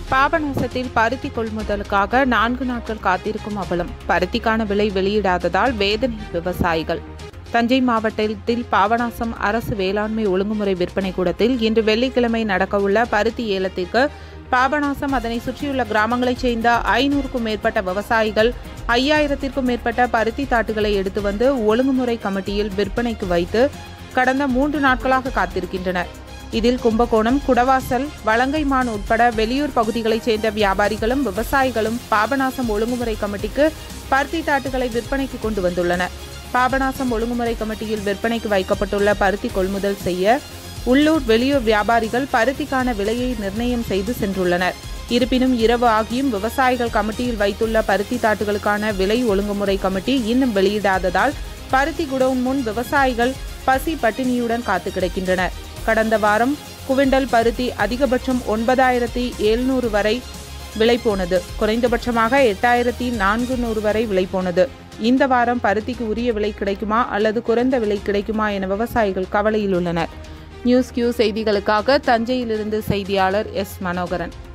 பாபநாசத்தில் பருத்தி கொள்முதலுக்காக நான்கு நாட்கள் காத்திருக்கும் அவலம் பருத்திக்கான விலை வெளியிடாததால் வேதனை விவசாயிகள் தஞ்சை மாவட்டத்தில் பாபநாசம் அரசு வேளாண்மை ஒழுங்குமுறை விற்பனை கூடத்தில் இன்று வெள்ளிக்கிழமை நடக்கவுள்ள பருத்தி ஏலத்திற்கு பாபநாசம் அதனை சுற்றியுள்ள கிராமங்களைச் சேர்ந்த ஐநூறுக்கும் மேற்பட்ட விவசாயிகள் ஐயாயிரத்திற்கும் மேற்பட்ட பருத்தி தாட்டுகளை எடுத்து வந்து ஒழுங்குமுறை கமிட்டியில் விற்பனைக்கு வைத்து கடந்த மூன்று நாட்களாக காத்திருக்கின்றனர் இதில் கும்பகோணம் குடவாசல் வலங்கைமான் உட்பட வெளியூர் பகுதிகளைச் சேர்ந்த வியாபாரிகளும் விவசாயிகளும் பாபநாசம் ஒழுங்குமுறை கமிட்டிக்கு பருத்தி தாட்டுகளை விற்பனைக்கு கொண்டு வந்துள்ளனர் பாபநாசம் ஒழுங்குமுறை கமிட்டியில் விற்பனைக்கு வைக்கப்பட்டுள்ள பருத்தி கொள்முதல் செய்ய உள்ளூர் வெளியூர் வியாபாரிகள் பருத்திக்கான விலையை நிர்ணயம் செய்து சென்றுள்ளனர் இருப்பினும் இரவு ஆகியும் விவசாயிகள் கமிட்டியில் வைத்துள்ள பருத்தி தாட்டுகளுக்கான விலை ஒழுங்குமுறை கமிட்டி இன்னும் வெளியிடாததால் பருத்தி குடவுன் முன் விவசாயிகள் பசி பட்டினியுடன் காத்து கிடக்கின்றனர் கடந்த வாரம் குவிண்டல் பருத்தி அதிகபட்சம் ஒன்பதாயிரத்தி எழுநூறு வரை விலை போனது குறைந்தபட்சமாக எட்டாயிரத்தி நான்கு நூறு வரை விலை போனது இந்த வாரம் பருத்திக்கு உரிய விலை கிடைக்குமா அல்லது குறைந்த விலை கிடைக்குமா என விவசாயிகள் கவலையில் உள்ளனர் நியூஸ் கியூ செய்திகளுக்காக தஞ்சையிலிருந்து செய்தியாளர் எஸ் மனோகரன்